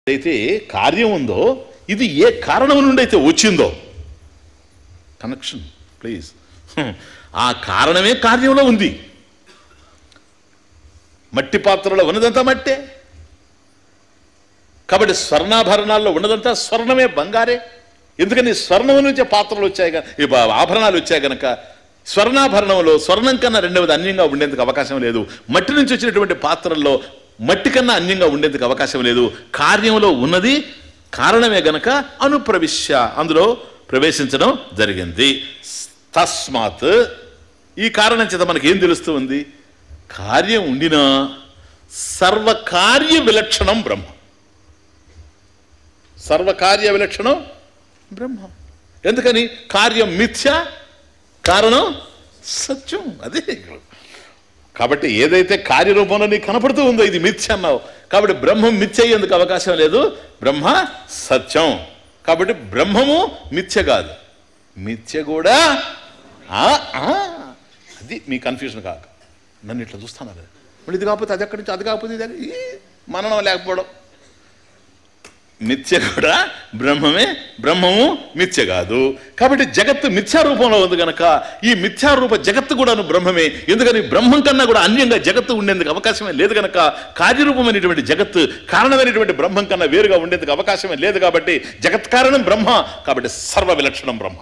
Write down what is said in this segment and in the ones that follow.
ఏదైతే కార్యం ఉందో ఇది ఏ కారణం నుండి అయితే వచ్చిందో కనెక్షన్ ప్లీజ్ ఆ కారణమే కార్యంలో ఉంది మట్టి పాత్రలో ఉన్నదంతా మట్టే కాబట్టి స్వర్ణాభరణాల్లో ఉన్నదంతా స్వర్ణమే బంగారే ఎందుకని స్వర్ణం నుంచే పాత్రలు వచ్చాయి గన- ఈ బా- ఆభరణాలు వచ్చాయి గనక స్వర్ణాభరణంలో స్వర్ణం కన్నా రెండవది అన్యంగా ఉండేందుకు అవకాశం లేదు మట్టి నుంచి వచ్చినటువంటి పాత్రల్లో మట్టి కన్నా అన్యంగా ఉండేందుకు అవకాశం లేదు కార్యంలో ఉన్నది కారణమే గనక అనుప్రవిశ్య అందులో ప్రవేశించడం జరిగింది తస్మాత్ ఈ కారణం చేత మనకి ఏం తెలుస్తూ ఉంది కార్యం ఉండినా సర్వకార్య విలక్షణం బ్రహ్మ సర్వకార్య విలక్షణం బ్రహ్మ ఎందుకని కార్యం మిథ్య కారణం సత్యం అదే ఇక్కడ. కాబట్టి ఏదైతే కార్యరూపంలో నీకు కనపడుతూ ఉందో ఇది మిథ్య అన్నావు కాబట్టి బ్రహ్మం మిథ్య అయ్యేందుకు అవకాశం లేదు బ్రహ్మ సత్యం కాబట్టి బ్రహ్మము మిథ్య కాదు మిథ్య కూడా ఆ, ఆ, అది మీ కన్ఫ్యూజన్ కాక నన్ను ఇట్లా చూస్తాను మళ్ళీ ఇది కాకపోతే అది ఎక్కడి నుంచి అది కాకపోతే ఇది ఎక్కడి- ఈ మననం లేకపోవడం మిథ్య కూడా బ్రహ్మమే బ్రహ్మము మిథ్య కాదు కాబట్టి జగత్తు మిథ్యారూపంలో ఉంది గనక ఈ మిథ్యారూప జగత్తు కూడాను బ్రహ్మమే ఎందుకని బ్రహ్మం కన్నా కూడా అన్యంగా జగత్తు ఉండేందుకు అవకాశమే లేదు గనక కార్యరూపమైనటువంటి జగత్తు కారణమైనటువంటి బ్రహ్మం కన్నా వేరుగా ఉండేందుకు అవకాశమే లేదు కాబట్టి జగత్ కారణం బ్రహ్మ కాబట్టి సర్వ విలక్షణం బ్రహ్మ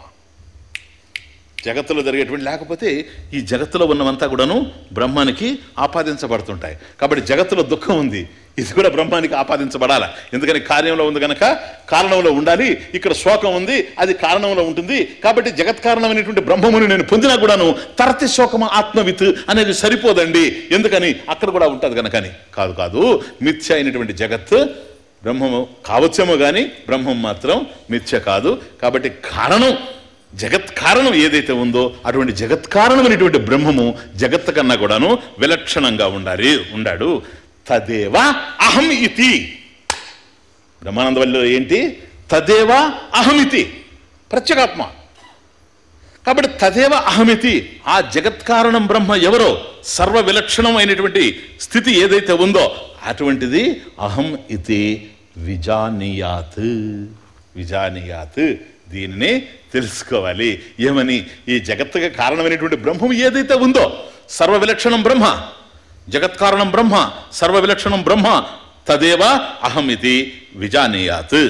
జగత్తులో జరిగేటువంటి లేకపోతే ఈ జగత్తులో ఉన్నవంతా కూడాను బ్రహ్మానికి ఆపాదించబడుతుంటాయి కాబట్టి జగత్తులో దుఃఖం ఉంది ఇది కూడా బ్రహ్మానికి ఆపాదించబడాల ఎందుకని కార్యంలో ఉంది కనుక కారణంలో ఉండాలి ఇక్కడ శోకం ఉంది అది కారణంలో ఉంటుంది కాబట్టి జగత్ కారణమైనటువంటి బ్రహ్మముని నేను పొందినా కూడాను తరతి శోకమ ఆత్మవిత్ అనేది సరిపోదండి ఎందుకని అక్కడ కూడా ఉంటుంది కనుకని కాదు కాదు మిథ్య అయినటువంటి జగత్ బ్రహ్మము కావచ్చేమో కానీ బ్రహ్మం మాత్రం మిథ్య కాదు కాబట్టి కారణం జగత్ కారణం ఏదైతే ఉందో అటువంటి జగత్ కారణమైనటువంటి బ్రహ్మము జగత్ కన్నా కూడాను విలక్షణంగా ఉండాలి ఉండాడు తదేవ అహం ఇతి బ్రహ్మానందవల్లిలో ఏంటి తదేవ అహమితి ప్రత్యేగాత్మ కాబట్టి తదేవ అహమితి ఆ జగత్ కారణం బ్రహ్మ ఎవరో సర్వ విలక్షణమైనటువంటి స్థితి ఏదైతే ఉందో అటువంటిది అహం ఇది విజానీయాత్ విజానీయాత్ దీనిని తెలుసుకోవాలి ఏమని ఈ జగత్తుగా కారణమైనటువంటి బ్రహ్మం ఏదైతే ఉందో సర్వ విలక్షణం బ్రహ్మ జగత్కారణం బ్రహ్మ సర్వ విలక్షణం బ్రహ్మ తదేవ అహమితి విజానీయాత్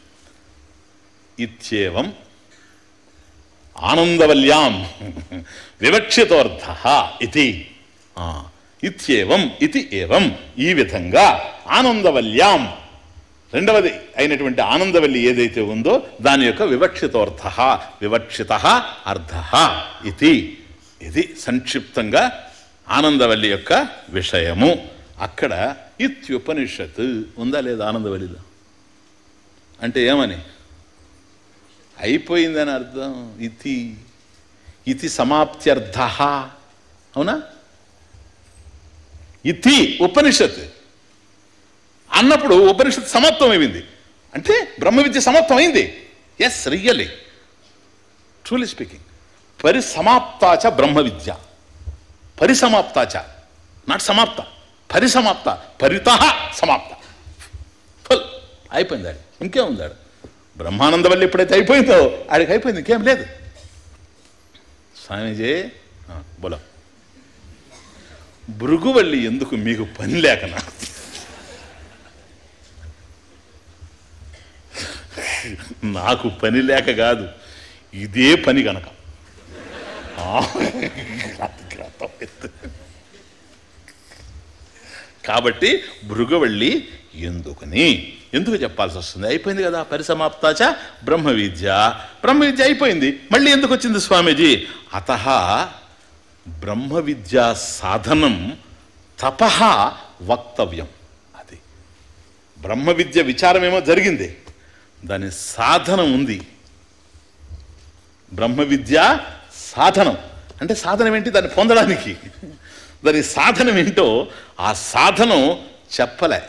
ఇత్యేవం ఆనందవల్యాం వివక్షితోర్థ ఇది ఆ, ఇత్యేవం ఇది ఏవం ఈ విధంగా ఆనందవల్యాం రెండవది అయినటువంటి ఆనందవల్లి ఏదైతే ఉందో దాని యొక్క వివక్షితోర్థ వివక్షిత అర్థ ఇది ఇది సంక్షిప్తంగా ఆనందవల్లి యొక్క విషయము అక్కడ ఇత్యుపనిషత్ ఉందా లేదా ఆనందవల్లిలో అంటే ఏమని అయిపోయిందని అర్థం ఇతి ఇతి సమాప్త్యర్థ అవునా ఇతి ఉపనిషత్ అన్నప్పుడు ఉపనిషత్ సమాప్తం అయింది అంటే బ్రహ్మ విద్య సమాప్తం అయింది ఎస్ రియల్లీ ట్రూలీ స్పీకింగ్ పరిసమాప్తాచ బ్రహ్మ విద్య పరిసమాప్తాచ నాట్ సమాప్త పరిసమాప్త పరిత సమాప్త ఫుల్ అయిపోయింది ఆడు ఇంకేముంది ఆడు బ్రహ్మానంద వల్ల ఎప్పుడైతే అయిపోయిందో ఆడికి అయిపోయింది ఇంకేం లేదు స్వామీజీ ఆ, బోలో భృగువల్లి ఎందుకు మీకు పని లేకనా నాకు పని లేక కాదు ఇదే పని గనక ఆ, కాబట్టి భృగవల్లి ఎందుకని ఎందుకు చెప్పాల్సి వస్తుంది అయిపోయింది కదా పరిసమాప్తాచ బ్రహ్మ విద్య బ్రహ్మ విద్య అయిపోయింది మళ్ళీ ఎందుకు వచ్చింది స్వామీజీ అత బ్రహ్మ విద్యా సాధనం తప వక్తవ్యం అది బ్రహ్మ విద్య విచారమేమో జరిగింది దాని సాధనం ఉంది బ్రహ్మ విద్య సాధనం అంటే సాధనం ఏంటి దాన్ని పొందడానికి దాని సాధనం ఏంటో ఆ సాధనం చెప్పలే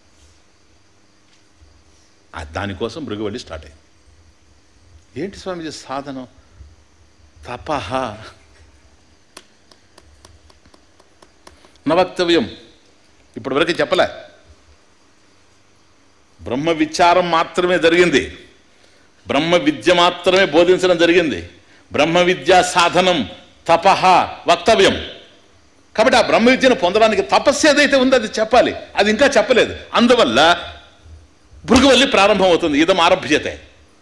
ఆ దానికోసం భృగువల్లి స్టార్ట్ అయింది ఏంటి స్వామిజీ సాధనం తపహ నవక్తవ్యం ఇప్పటి వరకు చెప్పలే బ్రహ్మ విచారం మాత్రమే జరిగింది బ్రహ్మ విద్య మాత్రమే బోధించడం జరిగింది బ్రహ్మ విద్యా సాధనం తపహ వక్తవ్యం కాబట్టి ఆ బ్రహ్మ విద్యను పొందడానికి తపస్సు ఏదైతే ఉందో అది చెప్పాలి అది ఇంకా చెప్పలేదు అందువల్ల భృగువల్లి ప్రారంభం అవుతుంది ఇదం ఆరభ్యతే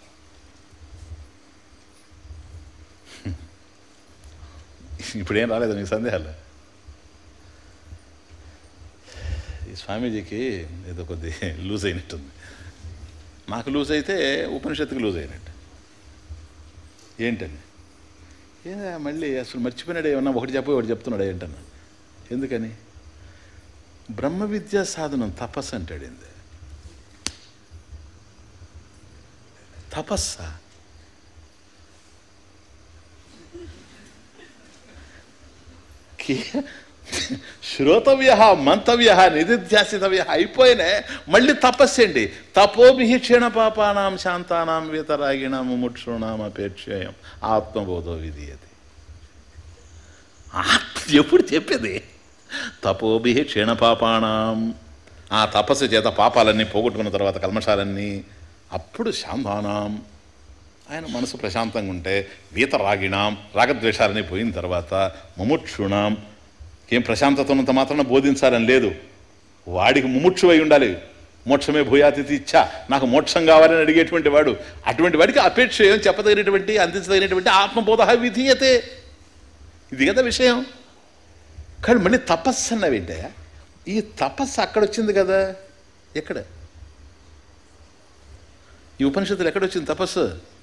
ఇప్పుడు ఏం రాలేదు నీకు సందేహాలు ఈ స్వామీజీకి ఏదో కొద్ది లూజ్ అయినట్టుంది నాకు లూజ్ అయితే ఉపనిషత్తుకి లూజ్ అయినట్టు ఏంటని ఏదా మళ్ళీ అసలు మర్చిపోయినాడు ఏమన్నా ఒకటి చెప్పి ఒకటి చెప్తున్నాడు ఏంటన్నా ఎందుకని బ్రహ్మ విద్యా సాధనం తపస్సు అంటాడు ఏంది తపస్సా కే- శ్రోతవ్య మంతవ్య నిధిధ్యాసితవ్య అయిపోయినే మళ్ళీ తపస్సండి తపోభి క్షీణ పాపానాం శాంతానాం వీతరాగిణాం ముముక్షుణాం అపేక్షయం ఆత్మబోధో విధీయతి ఆత్మ ఎప్పుడు చెప్పేది తపోభి క్షీణ పాపానాం ఆ తపస్సు చేత పాపాలన్నీ పోగొట్టుకున్న తర్వాత కల్మషాలన్నీ అప్పుడు శాంతానాం ఆయన మనసు ప్రశాంతంగా ఉంటే వీత రాగిణాం రాగద్వేషాలని పోయిన తర్వాత ముముక్షుణాం ఏం ప్రశాంతత ఉన్నంత మాత్రాన బోధించాలని లేదు వాడికి ముముక్షు అయి ఉండాలి మోక్షమే భూయాతిథి ఇచ్చా నాకు మోక్షం కావాలని అడిగేటువంటి వాడు అటువంటి వాడికి అపేక్ష ఏం చెప్పదగినటువంటి అందించదగినటువంటి ఆత్మబోధ విధీయతే ఇది కదా విషయం కానీ మళ్ళీ తపస్సు అన్నవేంటయా ఈ తపస్సు అక్కడ వచ్చింది కదా ఎక్కడ ఈ ఉపనిషత్తులు ఎక్కడొచ్చింది తపస్సు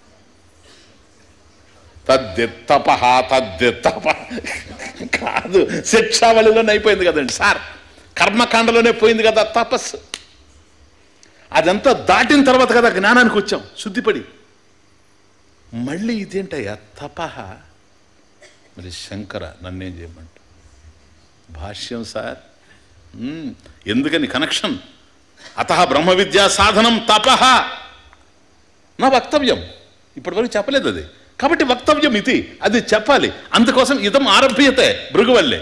తద్దిత్తప తద్దిత్తప కాదు శిక్షావళిలోనే అయిపోయింది కదండి సార్ కర్మకాండలోనే పోయింది కదా తపస్సు అదంతా దాటిన తర్వాత కదా జ్ఞానానికి వచ్చాం శుద్ధిపడి మళ్ళీ ఇదేంటయ్యా తపహ మరి శంకర నన్నేం చేయమంట భాష్యం సార్ మ్మ్. ఎందుకని కనెక్షన్ అత బ్రహ్మ విద్యా సాధనం తపహ నా వక్తవ్యం ఇప్పటివరకు చెప్పలేదు అది కాబట్టి వక్తవ్యం ఇది అది చెప్పాలి అందుకోసం ఇదం ఆరభ్యతే భృగువల్లే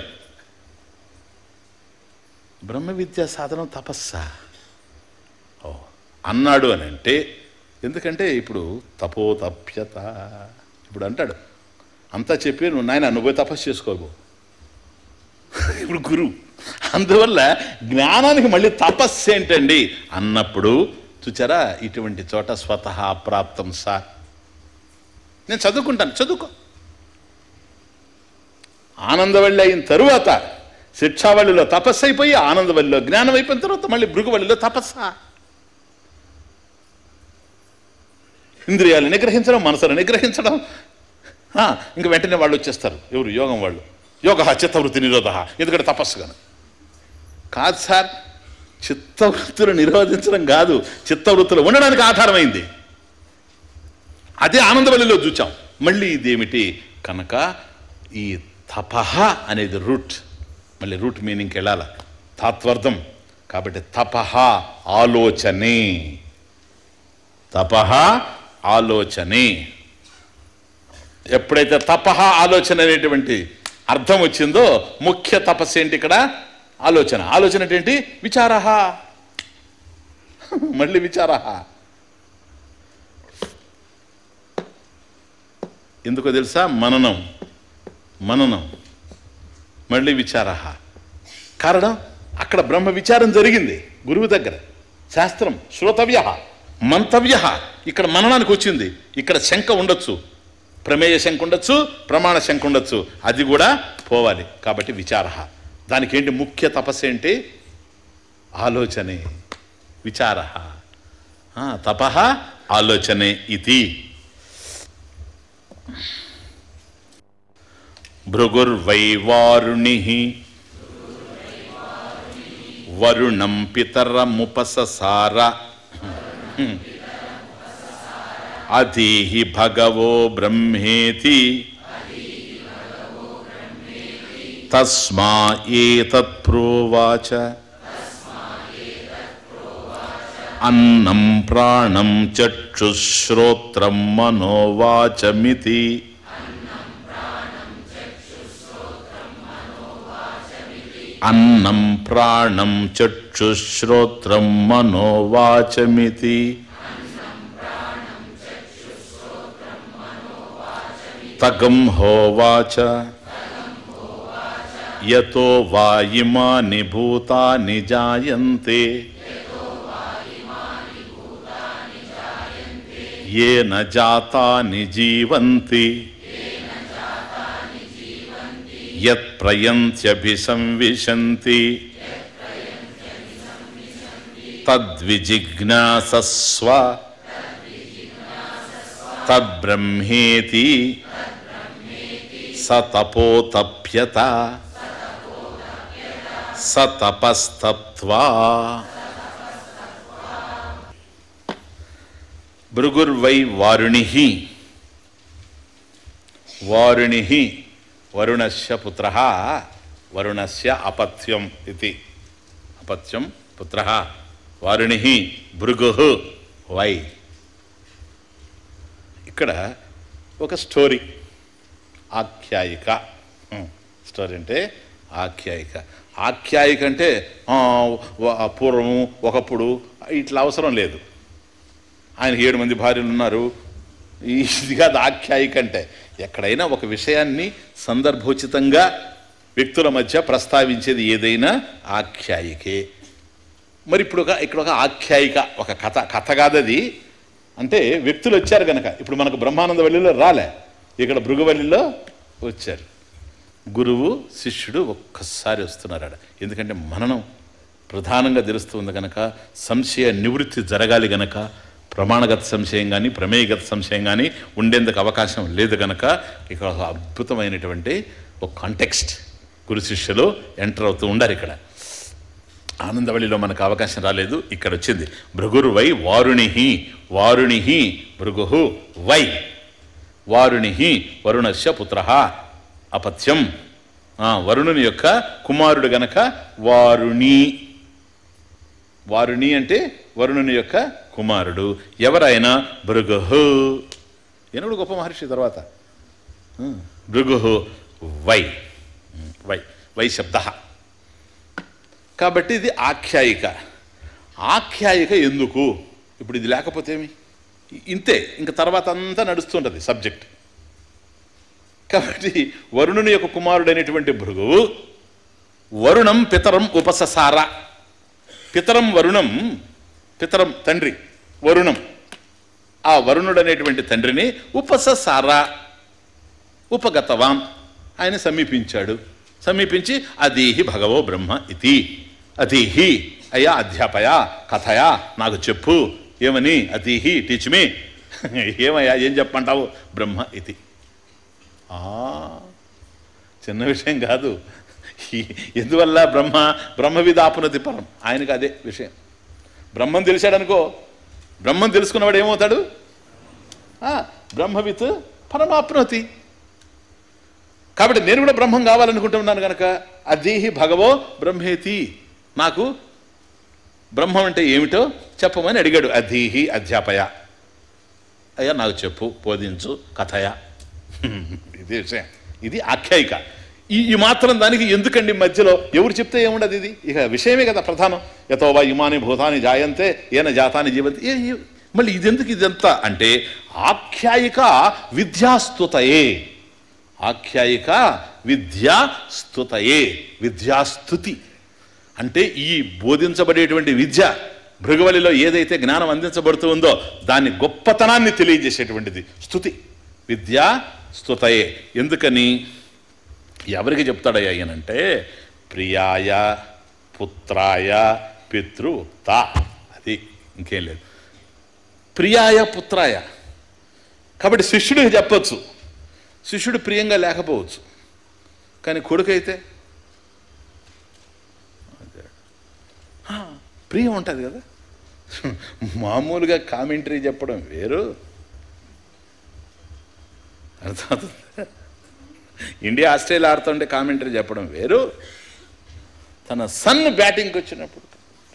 బ్రహ్మ విద్యా సాధనం తపస్సా ఓ అన్నాడు అని అంటే ఎందుకంటే ఇప్పుడు తపోతప్యత ఇప్పుడు అంటాడు అంతా చెప్పి నువ్వు నాయన నువ్వు పోయి తపస్సు చేసుకోబో ఇప్పుడు గురువు అందువల్ల జ్ఞానానికి మళ్ళీ తపస్సు ఏంటండి అన్నప్పుడు చూచారా ఇటువంటి చోట స్వతహా ప్రాప్తం సార్ నేను చదువుకుంటాను చదువుకో ఆనందవల్లి అయిన తరువాత శిక్షావళిలో తపస్సు అయిపోయి ఆనందవల్లిలో జ్ఞానం అయిపోయిన తర్వాత మళ్ళీ భృగువల్లిలో తపస్సా ఇంద్రియాలు నిగ్రహించడం మనసును నిగ్రహించడం ఆ, ఇంక వెంటనే వాళ్ళు వచ్చేస్తారు ఎవరు యోగం వాళ్ళు యోగ చిత్తవృత్తి నిరోధ ఎందుకంటే తపస్సు కను కాదు సార్ చిత్తవృత్తులు నిరోధించడం కాదు చిత్తవృత్తులు ఉండడానికి ఆధారమైంది అదే ఆనందవల్లిలో చూచాం మళ్ళీ ఇదేమిటి కనుక ఈ తపహ అనేది రూట్ మళ్ళీ రూట్ మీనింగ్కి వెళ్ళాల తాత్వర్థం కాబట్టి తపహ ఆలోచనే తపహ ఆలోచనే ఎప్పుడైతే తపహ ఆలోచన అనేటువంటి అర్థం వచ్చిందో ముఖ్య తపస్సు ఏంటి ఇక్కడ ఆలోచన ఆలోచన ఏంటి విచార మళ్ళీ విచార ఎందుకో తెలుసా మననం మననం మళ్ళీ విచార కారణం అక్కడ బ్రహ్మ విచారం జరిగింది గురువు దగ్గర శాస్త్రం శ్రోతవ్య మంతవ్య ఇక్కడ మననానికి వచ్చింది ఇక్కడ శంక ఉండొచ్చు ప్రమేయ శంక ఉండొచ్చు ప్రమాణ శంక ఉండొచ్చు అది కూడా పోవాలి కాబట్టి విచార దానికి ఏంటి ముఖ్య తపస్సు ఏంటి ఆలోచనే విచార తప ఆలోచనే ఇది భృగుర్వైవారుణి వరుణం పితరముపససార అధీహి భగవో బ్రహ్మేతి తస్మా ఏతత్ ప్రోవాచ అన్నం ప్రాణం చక్షుశ్రోత్రం మనోవాచమితి అన్నం ప్రాణం చక్షుశ్రోత్రం మనోవాచమితి తగం హోవాచ యతో వా ఇమాని భూతాని జాయంతే येन जातानि जीवन्ति यत्प्रयन्त्यभिसंविशन्ति तद्विजिज्ञासस्व तद्ब्रह्मेति स तपोतप्यत स तपस्तप्त्वा భృగుర్వై వారుణి వారుణి వరుణస్య పుత్ర వరుణస్య అపత్యం ఇది అపత్యం పుత్ర వారుణి భృగు వై ఇక్కడ ఒక స్టోరీ ఆఖ్యాయిక హ్మ్. స్టోరీ అంటే ఆఖ్యాయిక ఆఖ్యాయిక అంటే ఆ, వ- పూర్వము ఒకప్పుడు ఇట్లా అవసరం లేదు ఆయనకి ఏడు మంది భార్యలు ఉన్నారు ఇది కాదు ఆఖ్యాయిక అంటే ఎక్కడైనా ఒక విషయాన్ని సందర్భోచితంగా వ్యక్తుల మధ్య ప్రస్తావించేది ఏదైనా ఆఖ్యాయికే మరి ఇప్పుడు ఒక ఇక్కడ ఒక ఆఖ్యాయిక ఒక కథ కథ కాదది అంటే వ్యక్తులు వచ్చారు కనుక ఇప్పుడు మనకు బ్రహ్మానంద వల్లిలో రాలే ఇక్కడ భృగువల్లిలో వచ్చారు గురువు శిష్యుడు ఒక్కసారి వస్తున్నారు ఆడ ఎందుకంటే మననం ప్రధానంగా తెలుస్తుంది కనుక సంశయ నివృత్తి జరగాలి గనక ప్రమాణగత సంశయం కానీ ప్రమేయగత సంశయం కానీ ఉండేందుకు అవకాశం లేదు కనుక ఇక్కడ ఒక అద్భుతమైనటువంటి ఒక కాంటెక్స్ట్ గురు శిష్యులు ఎంటర్ అవుతూ ఉండారు ఇక్కడ ఆనందవళిలో మనకు అవకాశం రాలేదు ఇక్కడ వచ్చింది భృగురు వై వారుణి వారుణి భృగు వై వారుణి వరుణస్య పుత్ర అపత్యం ఆ, వరుణుని యొక్క కుమారుడు గనక వారుణి వారుణి అంటే వరుణుని యొక్క కుమారుడు ఎవరైనా భృగు ఎనుడు గొప్ప మహర్షి తర్వాత భృగు వై వై వై శబ్ద కాబట్టి ఇది ఆఖ్యాయిక ఆఖ్యాయిక ఎందుకు ఇప్పుడు ఇది లేకపోతే ఏమి ఇంతే ఇంక తర్వాత అంతా నడుస్తుంటుంది సబ్జెక్ట్ కాబట్టి వరుణుని యొక్క కుమారుడైనటువంటి భృగువు వరుణం పితరం ఉపససార పితరం వరుణం పితరం తండ్రి వరుణం ఆ వరుణుడనేటువంటి తండ్రిని ఉపససార ఉపగతవాం ఆయన సమీపించాడు సమీపించి అదీహి భగవో బ్రహ్మ ఇతి అదీహి అయ్యా అధ్యాపయ కథయా నాకు చెప్పు ఏమని అతీహి టీచ్ మీ ఏమయ్యా ఏం చెప్పంటావు బ్రహ్మ ఇతి ఆ, చిన్న విషయం కాదు ఈ- ఎందువల్ల బ్రహ్మ బ్రహ్మవిదాపునతి పరం ఆయనకు అదే విషయం బ్రహ్మం తెలిసాడనుకో బ్రహ్మం తెలుసుకున్నవాడు ఏమవుతాడు ఆ, బ్రహ్మవిత్ పరమాప్నోతి కాబట్టి నేను కూడా బ్రహ్మం కావాలనుకుంటున్నాను కనుక అదీహి భగవో బ్రహ్మేతి నాకు బ్రహ్మం అంటే ఏమిటో చెప్పమని అడిగాడు అధీహి అధ్యాపయ అయ్యా నాకు చెప్పు బోధించు కథయ ఇది విషయం ఇది ఆఖ్యాయిక ఈ ఈ మాత్రం దానికి ఎందుకండి మధ్యలో ఎవరు చెప్తే ఏముండదు ఇది ఇక విషయమే కదా ప్రధానం యథోవా ఇమాని భూతాన్ని జాయంతే ఏన జాతాన్ని జీవంతి ఏ ఏ- మళ్ళీ ఇదెందుకు ఇదంతా అంటే ఆఖ్యాయిక విద్యాస్తుతయే ఆఖ్యాయిక విద్యా స్తుతయే విద్యాస్తుతి అంటే ఈ బోధించబడేటువంటి విద్య భృగవలిలో ఏదైతే జ్ఞానం అందించబడుతూ ఉందో దాని గొప్పతనాన్ని తెలియజేసేటువంటిది స్తుతి విద్యా స్తుతయే ఎందుకని ఎవరికి చెప్తాడయ్యా ఈయనంటే ప్రియాయ పుత్రాయ పితృత అది ఇంకేం లేదు ప్రియాయ పుత్రాయ కాబట్టి శిష్యుడికి చెప్పొచ్చు శిష్యుడు ప్రియంగా లేకపోవచ్చు కానీ కొడుకైతే ఆ, ప్రియం ఉంటుంది కదా మామూలుగా కామెంటరీ చెప్పడం వేరు అర్థమవుతుందా ఇండియా ఆస్ట్రేలియా ఆడుతుంటే కామెంటరీ చెప్పడం వేరు తన సన్ బ్యాటింగ్కి వచ్చినప్పుడు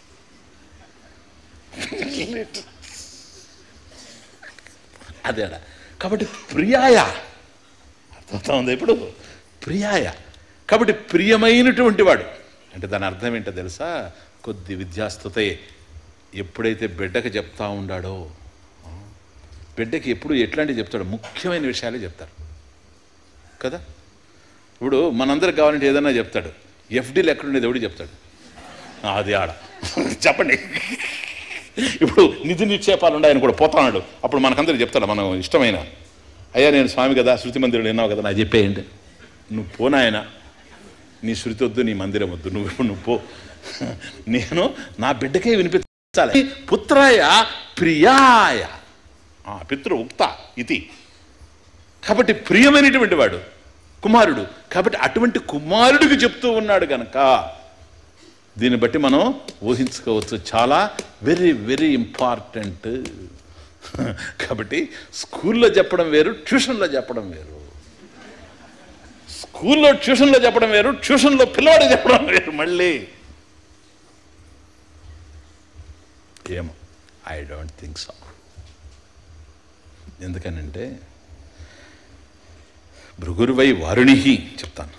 అదేడా కాబట్టి ప్రియాయ అర్థమవుతా ఉంది ఇప్పుడు ప్రియాయ కాబట్టి ప్రియమైనటువంటి వాడు అంటే దాని అర్థం ఏంటో తెలుసా కొద్ది విద్యాస్తుతే ఎప్పుడైతే బిడ్డకి చెప్తా ఉండాడో ఆ, బిడ్డకి ఎప్పుడు ఎట్లాంటివి చెప్తాడు ముఖ్యమైన విషయాలే చెప్తారు కదా ఇప్పుడు మనందరికి కావాలంటే ఏదైనా చెప్తాడు ఎఫ్డీలు ఎక్కడుండేది ఎవడు చెప్తాడు ఆ, అది ఆడ చెప్పండి ఇప్పుడు నిధి నిక్షేపాలు ఉన్నాయని కూడా పోతాడు అప్పుడు మనకందరికి చెప్తాడు మనం ఇష్టమైన అయ్యా నేను స్వామి కదా శృతి మందిరం విన్నావు కదా నాకు చెప్పేయండి నువ్వు పోనాయన నీ శృతి వద్దు నీ మందిరం వద్దు నువ్వు నువ్వు పో నేను నా బిడ్డకే వినిపించాలి పుత్రాయ ప్రియాయ ఆ, పితృ ఉక్త ఇది కాబట్టి ప్రియమైనటువంటి వాడు కుమారుడు కాబట్టి అటువంటి కుమారుడికి చెప్తూ ఉన్నాడు కనుక దీన్ని బట్టి మనం ఊహించుకోవచ్చు చాలా వెరీ వెరీ ఇంపార్టెంట్ కాబట్టి స్కూల్లో చెప్పడం వేరు ట్యూషన్లో చెప్పడం వేరు స్కూల్లో ట్యూషన్లో చెప్పడం వేరు ట్యూషన్లో పిల్లవాడు చెప్పడం వేరు మళ్ళీ ఏమో ఐ డోంట్ థింక్ సో ఎందుకనంటే భృగురువై వారుణిహి చెప్తాను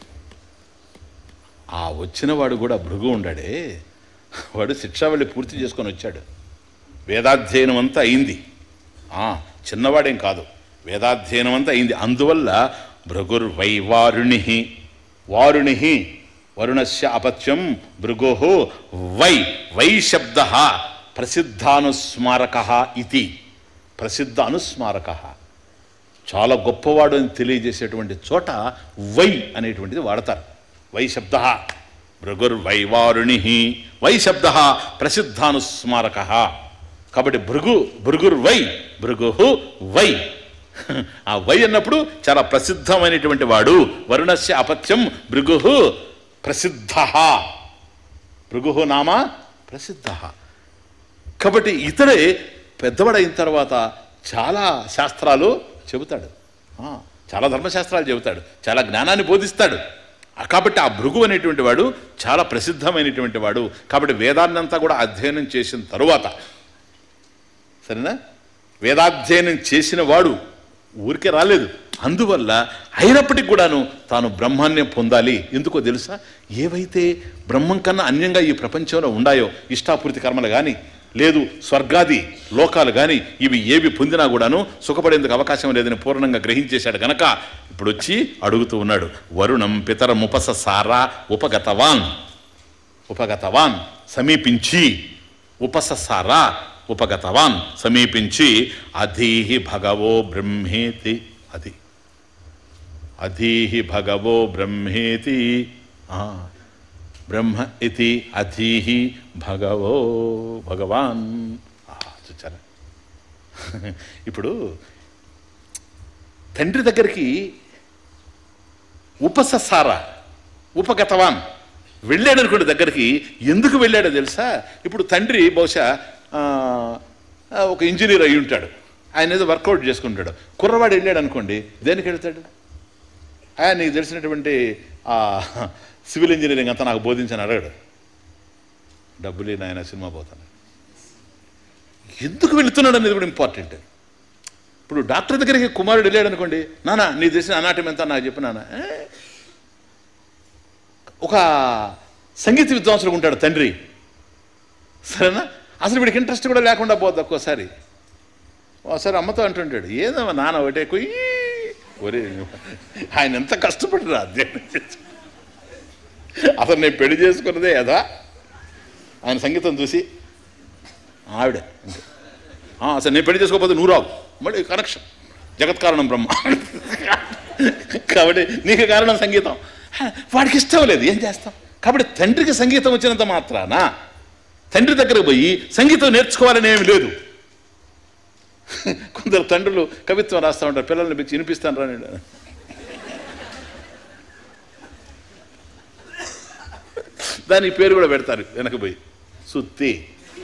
ఆ వచ్చిన వాడు కూడా భృగు ఉండాడే వాడు శిక్షావళి పూర్తి చేసుకొని వచ్చాడు వేదాధ్యయనం అంతా అయింది ఆ, చిన్నవాడేం కాదు వేదాధ్యయనం అంతా అయింది అందువల్ల భృగుర్వై వారుణి వారుణి వరుణస్య అపత్యం భృగో వై వై శబ్ద ప్రసిద్ధానుస్మారక ఇది ప్రసిద్ధ అనుస్మారక చాలా గొప్పవాడు అని తెలియజేసేటువంటి చోట వై అనేటువంటిది వాడతారు వై శబ్ద భృగుర్వైవారుణి వై శబ్ద ప్రసిద్ధానుస్మారక కాబట్టి భృగు భృగుర్వై భృగు వై ఆ వై అన్నప్పుడు చాలా ప్రసిద్ధమైనటువంటి వాడు వరుణస్య అపత్యం భృగు ప్రసిద్ధ భృగు నామ ప్రసిద్ధ కాబట్టి ఇతడే పెద్దవాడైన తర్వాత చాలా శాస్త్రాలు చెబుతాడు ఆ, చాలా ధర్మశాస్త్రాలు చెబుతాడు చాలా జ్ఞానాన్ని బోధిస్తాడు ఆ, కాబట్టి ఆ భృగు అనేటువంటి వాడు చాలా ప్రసిద్ధమైనటువంటి వాడు కాబట్టి వేదాన్నంతా కూడా అధ్యయనం చేసిన తరువాత సరేనా వేదాధ్యయనం చేసిన వాడు ఊరికే రాలేదు అందువల్ల అయినప్పటికి కూడాను తాను బ్రహ్మాన్ని పొందాలి ఎందుకో తెలుసా ఏవైతే బ్రహ్మం కన్నా అన్యంగా ఈ ప్రపంచంలో ఉండాయో ఇష్టాపూర్తి కర్మలు కానీ లేదు స్వర్గాది లోకాలు కానీ ఇవి ఏవి పొందినా కూడాను సుఖపడేందుకు అవకాశం లేదని పూర్ణంగా గ్రహించేశాడు గనక ఇప్పుడు వచ్చి అడుగుతూ ఉన్నాడు వరుణం పితరముపస సారా ఉపగతవాన్ ఉపగతవాన్ సమీపించి ఉపససారా ఉపగతవాన్ సమీపించి అధీహి భగవో బ్రహ్మేతి అది అధీహి భగవో బ్రహ్మేతి ఆ, బ్రహ్మ ఇది అధీహి భగవో భగవాన్ ఆ, చూచారా ఇప్పుడు తండ్రి దగ్గరికి ఉపససార ఉపగతవాన్ వెళ్ళాడు అనుకోండి దగ్గరికి ఎందుకు వెళ్ళాడో తెలుసా ఇప్పుడు తండ్రి బహుశా ఆ, ఆ, ఒక ఇంజనీర్ అయి ఉంటాడు ఆయన ఏదో వర్కౌట్ చేసుకుంటాడు కుర్రవాడు వెళ్ళాడు అనుకోండి దేనికి వెళ్తాడు ఆయన నీకు తెలిసినటువంటి ఆ సివిల్ ఇంజనీరింగ్ అంతా నాకు బోధించని అడగడు డబ్బులు నాయన సినిమా పోతాను ఎందుకు వెళుతున్నాడు అనేది కూడా ఇంపార్టెంట్ ఇప్పుడు డాక్టర్ దగ్గరికి కుమారుడు వెళ్ళాడు అనుకోండి నానా నీ తెలిసిన అనాటం ఎంత నాకు చెప్పు నాన్న "ఏ?" ఒక సంగీత విద్వాంసుడు ఉంటాడు తండ్రి సరేనా అసలు వీడికి ఇంట్రెస్ట్ కూడా లేకుండా పోద్ది ఒక్కోసారి ఒకసారి అమ్మతో అంటుంటాడు ఏదమ్మా నాన్న ఒకటే కొయ్యి ఒరే ఆయన ఎంత కష్టపడిరా అధ్యయనం చేసి అసలు నేను పెళ్లి చేసుకున్నదే కదా ఆయన సంగీతం చూసి ఆవిడే అంతే. "ఆ, అసలు నేను పెళ్లి చేసుకోకపోతే నువ్వు రావు మళ్ళీ కనెక్షన్ జగత్ కారణం బ్రహ్మ కాబట్టి నీకు కారణం సంగీతం హ, వాడికి ఇష్టం లేదు ఏం చేస్తాం కాబట్టి తండ్రికి సంగీతం వచ్చినంత మాత్రాన తండ్రి దగ్గరకు పోయి సంగీతం నేర్చుకోవాలని ఏమి లేదు కొందరు తండ్రులు కవిత్వం రాస్తూ ఉంటారు పిల్లల్ని పిలిచి వినిపిస్తాను రాని దానికి పేరు కూడా పెడతారు వెనక పోయి సుత్తి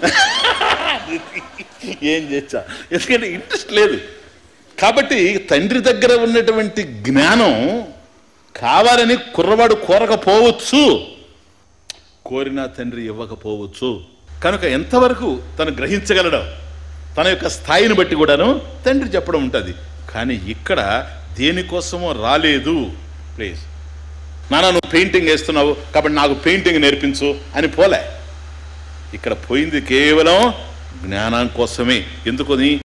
ఏం చేచ్చా ఎందుకంటే ఇంట్రెస్ట్ లేదు కాబట్టి తండ్రి దగ్గర ఉన్నటువంటి జ్ఞానం కావాలని కుర్రవాడు కోరకపోవచ్చు కోరిన తండ్రి ఇవ్వకపోవచ్చు కనుక ఎంతవరకు తను గ్రహించగలడో తన యొక్క స్థాయిని బట్టి కూడాను తండ్రి చెప్పడం ఉంటుంది కానీ ఇక్కడ దేనికోసమో రాలేదు ప్లీజ్ నాన్న నువ్వు పెయింటింగ్ వేస్తున్నావు కాబట్టి నాకు పెయింటింగ్ నేర్పించు అని పోలే ఇక్కడ పోయింది కేవలం జ్ఞానం కోసమే ఎందుకని